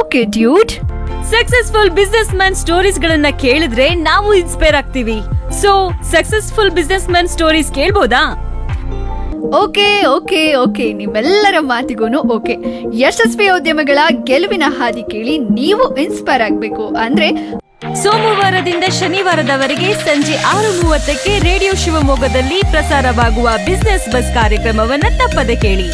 okay dude successful business man stories ಗಳನ್ನ ಕೇಳಿದ್ರೆ ನಾವು ಇನ್ಸ್ಪೈರ್ ಆಗ್ತೀವಿ so successful business man stories ಕೇಳ್ಬೋದಾ ಓಕೆ ಓಕೆ ಓಕೆ ನಿಮ್ಮೆಲ್ಲರ ಮಾತಿಗೂ ಓಕೆ ಯಶಸ್ವಿ ಉದ್ಯಮಗಳ ಗೆಲುವಿನ ಹಾದಿ ಕೇಳಿ ನೀವು ಇನ್ಸ್ಪೈರ್ ಆಗಬೇಕು ಅಂದ್ರೆ ಸೋಮವಾರದಿಂದ ಶನಿವಾರದವರೆಗೆ ಸಂಜೆ ಆರು ಮೂವತ್ತಕ್ಕೆ ರೇಡಿಯೋ ಶಿವಮೊಗ್ಗದಲ್ಲಿ ಪ್ರಸಾರವಾಗುವ ಬಿಸ್ನೆಸ್ ಬಸ್ ಕಾರ್ಯಕ್ರಮವನ್ನ ತಪ್ಪದೆ ಕೇಳಿ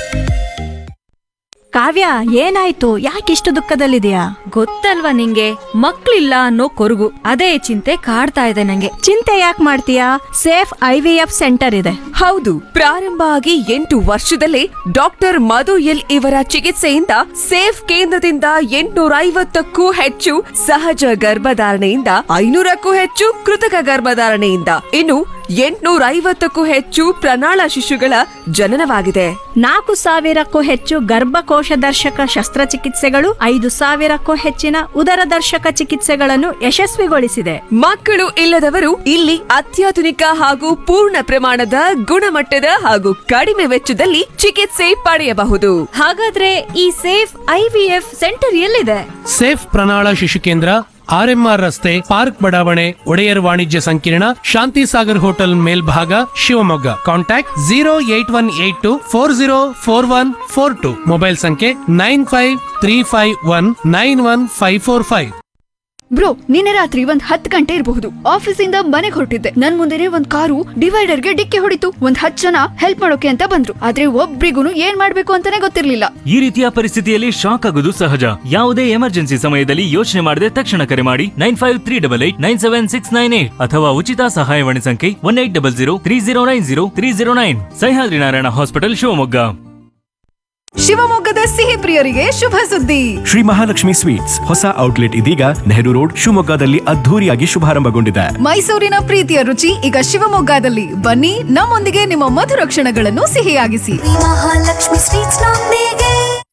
ಕಾವ್ಯ ಏನಾಯ್ತು ಯಾಕಿಷ್ಟು ದುಃಖದಲ್ಲಿದೆಯಾ ಗೊತ್ತಲ್ವಾ ನಿಂಗೆ ಮಕ್ಳಿಲ್ಲ ಅನ್ನೋ ಕೊರಗು ಅದೇ ಚಿಂತೆ ಕಾಡ್ತಾ ಇದೆ ನಂಗೆ ಚಿಂತೆ ಯಾಕೆ ಮಾಡ್ತೀಯಾ safe I V F center ಇದೆ ಹೌದು ಪ್ರಾರಂಭ ಆಗಿ ಎಂಟು ವರ್ಷದಲ್ಲೇ ಡಾಕ್ಟರ್ ಮಧು ಎಲ್ ಇವರ ಚಿಕಿತ್ಸೆಯಿಂದ ಸೇಫ್ ಕೇಂದ್ರದಿಂದ ಎಂಟುನೂರ ಐವತ್ತಕ್ಕೂ ಹೆಚ್ಚು ಸಹಜ ಗರ್ಭಧಾರಣೆಯಿಂದ ಐನೂರಕ್ಕೂ ಹೆಚ್ಚು ಕೃತಕ ಗರ್ಭಧಾರಣೆಯಿಂದ ಇನ್ನು ಎಂಟುನೂರ ಐವತ್ತಕ್ಕೂ ಹೆಚ್ಚು ಪ್ರಣಾಳ ಶಿಶುಗಳ ಜನನವಾಗಿದೆ ನಾಲ್ಕು ಸಾವಿರಕ್ಕೂ ಹೆಚ್ಚು ಗರ್ಭಕೋಶ ದರ್ಶಕ ಶಸ್ತ್ರಚಿಕಿತ್ಸೆಗಳು ಐದು ಸಾವಿರಕ್ಕೂ ಹೆಚ್ಚಿನ ಉದರ ದರ್ಶಕ ಚಿಕಿತ್ಸೆಗಳನ್ನು ಯಶಸ್ವಿಗೊಳಿಸಿದೆ ಮಕ್ಕಳು ಇಲ್ಲದವರು ಇಲ್ಲಿ ಅತ್ಯಾಧುನಿಕ ಹಾಗೂ ಪೂರ್ಣ ಪ್ರಮಾಣದ ಗುಣಮಟ್ಟದ ಹಾಗೂ ಕಡಿಮೆ ವೆಚ್ಚದಲ್ಲಿ ಚಿಕಿತ್ಸೆ ಪಡೆಯಬಹುದು ಹಾಗಾದ್ರೆ ಈ ಸೇಫ್ ಐವಿಎಫ್ ಸೆಂಟರ್ ಎಲ್ಲಿದೆ ಸೇಫ್ ಪ್ರಣಾಳ ಶಿಶು ಕೇಂದ್ರ ಆರ್ಎಂಆರ್ ರಸ್ತೆ ಪಾರ್ಕ್ ಬಡಾವಣೆ ಒಡೆಯರ್ ವಾಣಿಜ್ಯ ಸಂಕೀರ್ಣ ಶಾಂತಿ ಸಾಗರ್ ಹೋಟೆಲ್ ಮೇಲ್ಭಾಗ Shivamogga contact zero eight one eight two four zero four one four two mobile ಸಂಖ್ಯೆ nine five three five one nine one five four five bro ನಿನ್ನೆ ರಾತ್ರಿ ಒಂದ್ ಹತ್ತು ಗಂಟೆ ಇರಬಹುದು ಆಫೀಸಿಂದ ಮನೆಗೆ ಹೊರಟಿದ್ದೆ ನನ್ ಮುಂದೆನೆ ಒಂದ್ ಕಾರು ಡಿವೈಡರ್ಗೆ ಡಿಕ್ಕಿ ಹೊಡಿತು ಒಂದ್ ಹತ್ತು ಜನ ಹೆಲ್ಪ್ ಮಾಡೋಕೆ ಅಂತ ಬಂದ್ರು ಆದ್ರೆ ಒಬ್ರಿಗೂ ಏನ್ ಮಾಡ್ಬೇಕು ಅಂತಾನೆ ಗೊತ್ತಿರ್ಲಿಲ್ಲ ಈ ರೀತಿಯ ಪರಿಸ್ಥಿತಿಯಲ್ಲಿ ಶಾಕ್ ಆಗೋದು ಸಹಜ ಯಾವುದೇ ಎಮರ್ಜೆನ್ಸಿ ಸಮಯದಲ್ಲಿ ಯೋಚನೆ ಮಾಡದೆ ತಕ್ಷಣ ಕರೆ ಮಾಡಿ nine five three double eight nine seven six nine eight ಅಥವಾ ಉಚಿತ ಸಹಾಯವಾಣಿ ಸಂಖ್ಯೆ one eight double zero three zero nine zero three zero nine Sahyadri Narayana hospital Shivamogga ಶಿವಮೊಗ್ಗದ ಸಿಹಿ ಪ್ರಿಯರಿಗೆ ಶುಭ ಸುದ್ದಿ ಶ್ರೀ ಮಹಾಲಕ್ಷ್ಮಿ ಸ್ವೀಟ್ಸ್ ಹೊಸ ಔಟ್ಲೆಟ್ ಇದೀಗ ನೆಹರು ರೋಡ್ ಶಿವಮೊಗ್ಗದಲ್ಲಿ ಅದ್ಧೂರಿಯಾಗಿ ಶುಭಾರಂಭಗೊಂಡಿದೆ ಮೈಸೂರಿನ ಪ್ರೀತಿಯ ರುಚಿ ಈಗ ಶಿವಮೊಗ್ಗದಲ್ಲಿ ಬನ್ನಿ ನಮ್ಮೊಂದಿಗೆ ನಿಮ್ಮ ಮಧುರ ಕ್ಷಣಗಳನ್ನು ಸಿಹಿಯಾಗಿಸಿ ಮಹಾಲಕ್ಷ್ಮಿ ಸ್ವೀಟ್ಸ್ ನೊಂದಿಗೆ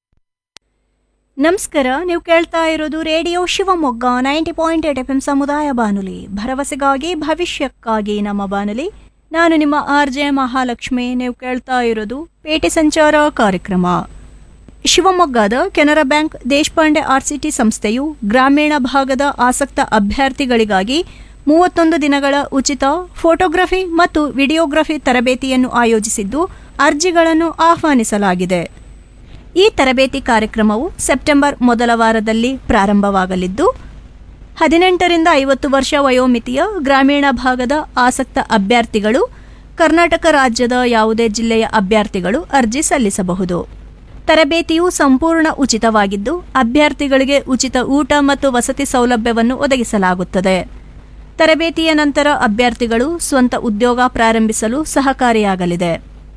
ನಮಸ್ಕಾರ ನೀವು ಕೇಳ್ತಾ ಇರೋದು radio Shivamogga ninety point eight F M ಸಮುದಾಯ ಬಾನುಲಿ ಭರವಸೆಗಾಗಿ ಭವಿಷ್ಯಕ್ಕಾಗಿ ನಮ್ಮ ಬಾನುಲಿ ನಾನು ನಿಮ್ಮ ಆರ್ ಜೆ ಮಹಾಲಕ್ಷ್ಮಿ ನೀವು ಕೇಳ್ತಾ ಇರೋದು ಪೇಟೆ ಸಂಚಾರ ಕಾರ್ಯಕ್ರಮ ಶಿವಮೊಗ್ಗದ ಕೆನರಾ ಬ್ಯಾಂಕ್ ದೇಶಪಾಂಡೆ ಆರ್ಸಿಟಿ ಸಂಸ್ಥೆಯು ಗ್ರಾಮೀಣ ಭಾಗದ ಆಸಕ್ತ ಅಭ್ಯರ್ಥಿಗಳಿಗಾಗಿ ಮೂವತ್ತೊಂದು ದಿನಗಳ ಉಚಿತ ಫೋಟೋಗ್ರಫಿ ಮತ್ತು ವಿಡಿಯೋಗ್ರಫಿ ತರಬೇತಿಯನ್ನು ಆಯೋಜಿಸಿದ್ದು ಅರ್ಜಿಗಳನ್ನು ಆಹ್ವಾನಿಸಲಾಗಿದೆ ಈ ತರಬೇತಿ ಕಾರ್ಯಕ್ರಮವು ಸೆಪ್ಟೆಂಬರ್ ಮೊದಲ ವಾರದಲ್ಲಿ ಪ್ರಾರಂಭವಾಗಲಿದ್ದು ಹದಿನೆಂಟರಿಂದ ಐವತ್ತು ವರ್ಷ ವಯೋಮಿತಿಯ ಗ್ರಾಮೀಣ ಭಾಗದ ಆಸಕ್ತ ಅಭ್ಯರ್ಥಿಗಳು ಕರ್ನಾಟಕ ರಾಜ್ಯದ ಯಾವುದೇ ಜಿಲ್ಲೆಯ ಅಭ್ಯರ್ಥಿಗಳು ಅರ್ಜಿ ಸಲ್ಲಿಸಬಹುದು ತರಬೇತಿಯು ಸಂಪೂರ್ಣ ಉಚಿತವಾಗಿದ್ದು ಅಭ್ಯರ್ಥಿಗಳಿಗೆ ಉಚಿತ ಊಟ ಮತ್ತು ವಸತಿ ಸೌಲಭ್ಯವನ್ನು ಒದಗಿಸಲಾಗುತ್ತದೆ ತರಬೇತಿಯ ನಂತರ ಅಭ್ಯರ್ಥಿಗಳು ಸ್ವಂತ ಉದ್ಯೋಗ ಪ್ರಾರಂಭಿಸಲು ಸಹಕಾರಿಯಾಗಲಿದೆ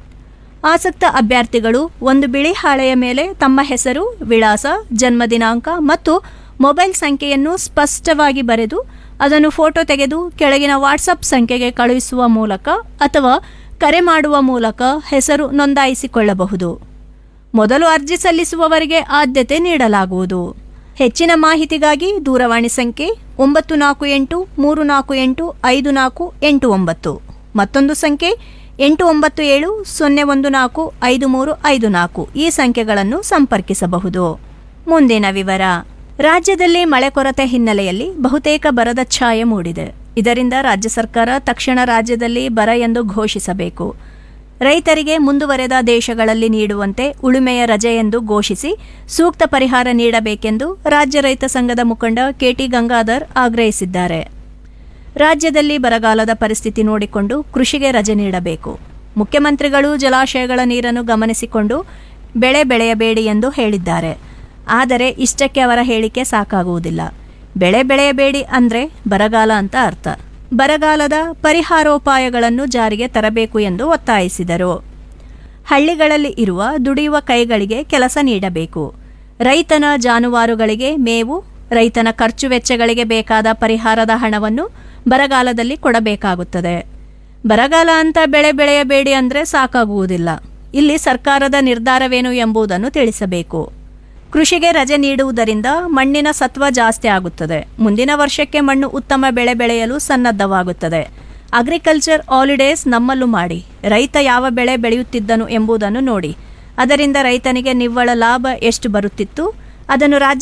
ಆಸಕ್ತ ಅಭ್ಯರ್ಥಿಗಳು ಒಂದು ಬಿಳಿ ಹಾಳೆಯ ಮೇಲೆ ತಮ್ಮ ಹೆಸರು ವಿಳಾಸ ಜನ್ಮ ದಿನಾಂಕ ಮತ್ತು ಮೊಬೈಲ್ ಸಂಖ್ಯೆಯನ್ನು ಸ್ಪಷ್ಟವಾಗಿ ಬರೆದು ಅದನ್ನು ಫೋಟೋ ತೆಗೆದು ಕೆಳಗಿನ ವಾಟ್ಸಪ್ ಸಂಖ್ಯೆಗೆ ಕಳುಹಿಸುವ ಮೂಲಕ ಅಥವಾ ಕರೆ ಮಾಡುವ ಮೂಲಕ ಹೆಸರು ನೋಂದಾಯಿಸಿಕೊಳ್ಳಬಹುದು ಮೊದಲು ಅರ್ಜಿ ಸಲ್ಲಿಸುವವರಿಗೆ ಆದ್ಯತೆ ನೀಡಲಾಗುವುದು ಹೆಚ್ಚಿನ ಮಾಹಿತಿಗಾಗಿ ದೂರವಾಣಿ ಸಂಖ್ಯೆ ಒಂಬತ್ತು ನಾಲ್ಕು ಎಂಟು ಮೂರು ನಾಲ್ಕು ಎಂಟು ಐದು ನಾಲ್ಕು ಎಂಟು ಒಂಬತ್ತು ಮತ್ತೊಂದು ಸಂಖ್ಯೆ ಎಂಟು ಒಂಬತ್ತು ಏಳು ಸೊನ್ನೆ ಒಂದು ನಾಲ್ಕು ಐದು ಮೂರು ಐದು ನಾಲ್ಕು ಈ ಸಂಖ್ಯೆಗಳನ್ನು ಸಂಪರ್ಕಿಸಬಹುದು ಮುಂದಿನ ವಿವರ ರಾಜ್ಯದಲ್ಲಿ ಮಳೆ ಕೊರತೆ ಹಿನ್ನೆಲೆಯಲ್ಲಿ ಬಹುತೇಕ ಬರದ ಛಾಯೆ ಮೂಡಿದೆ ಇದರಿಂದ ರಾಜ್ಯ ಸರ್ಕಾರ ತಕ್ಷಣ ರಾಜ್ಯದಲ್ಲಿ ಬರ ಎಂದು ಘೋಷಿಸಬೇಕು ರೈತರಿಗೆ ಮುಂದುವರೆದ ದೇಶಗಳಲ್ಲಿ ನೀಡುವಂತೆ ಉಳುಮೆಯ ರಜೆ ಎಂದು ಘೋಷಿಸಿ ಸೂಕ್ತ ಪರಿಹಾರ ನೀಡಬೇಕೆಂದು ರಾಜ್ಯ ರೈತ ಸಂಘದ ಮುಖಂಡ ಕೆಟಿ ಗಂಗಾಧರ್ ಆಗ್ರಹಿಸಿದ್ದಾರೆ ರಾಜ್ಯದಲ್ಲಿ ಬರಗಾಲದ ಪರಿಸ್ಥಿತಿ ನೋಡಿಕೊಂಡು ಕೃಷಿಗೆ ರಜೆ ನೀಡಬೇಕು ಮುಖ್ಯಮಂತ್ರಿಗಳು ಜಲಾಶಯಗಳ ನೀರನ್ನು ಗಮನಿಸಿಕೊಂಡು ಬೆಳೆ ಬೆಳೆಯಬೇಡಿ ಎಂದು ಹೇಳಿದ್ದಾರೆ ಆದರೆ ಇಷ್ಟಕ್ಕೆ ಅವರ ಹೇಳಿಕೆ ಸಾಕಾಗುವುದಿಲ್ಲ ಬೆಳೆ ಬೆಳೆಯಬೇಡಿ ಅಂದರೆ ಬರಗಾಲ ಅಂತ ಅರ್ಥ ಬರಗಾಲದ ಪರಿಹಾರೋಪಾಯಗಳನ್ನು ಜಾರಿಗೆ ತರಬೇಕು ಎಂದು ಒತ್ತಾಯಿಸಿದರು ಹಳ್ಳಿಗಳಲ್ಲಿ ಇರುವ ದುಡಿಯುವ ಕೈಗಳಿಗೆ ಕೆಲಸ ನೀಡಬೇಕು ರೈತನ ಜಾನುವಾರುಗಳಿಗೆ ಮೇವು ರೈತನ ಖರ್ಚು ವೆಚ್ಚಗಳಿಗೆ ಬೇಕಾದ ಪರಿಹಾರದ ಹಣವನ್ನು ಬರಗಾಲದಲ್ಲಿ ಕೊಡಬೇಕಾಗುತ್ತದೆ ಬರಗಾಲ ಅಂತ ಬೆಳೆ ಬೆಳೆಯಬೇಡಿ ಅಂದರೆ ಸಾಕಾಗುವುದಿಲ್ಲ ಇಲ್ಲಿ ಸರ್ಕಾರದ ನಿರ್ಧಾರವೇನು ಎಂಬುದನ್ನು ತಿಳಿಸಬೇಕು ಕೃಷಿಗೆ ರಜೆ ನೀಡುವುದರಿಂದ ಮಣ್ಣಿನ ಸತ್ವ ಜಾಸ್ತಿ ಆಗುತ್ತದೆ ಮುಂದಿನ ವರ್ಷಕ್ಕೆ ಮಣ್ಣು ಉತ್ತಮ ಬೆಳೆ ಬೆಳೆಯಲು ಸನ್ನದ್ಧವಾಗುತ್ತದೆ ಅಗ್ರಿಕಲ್ಚರ್ ಹಾಲಿಡೇಸ್ ನಮ್ಮಲ್ಲೂ ಮಾಡಿ ರೈತ ಯಾವ ಬೆಳೆ ಬೆಳೆಯುತ್ತಿದ್ದನು ಎಂಬುದನ್ನು ನೋಡಿ ಅದರಿಂದ ರೈತನಿಗೆ ನಿವ್ವಳ ಲಾಭ ಎಷ್ಟು ಬರುತ್ತಿತ್ತು ಅದನ್ನು ರಾಜ್ಯ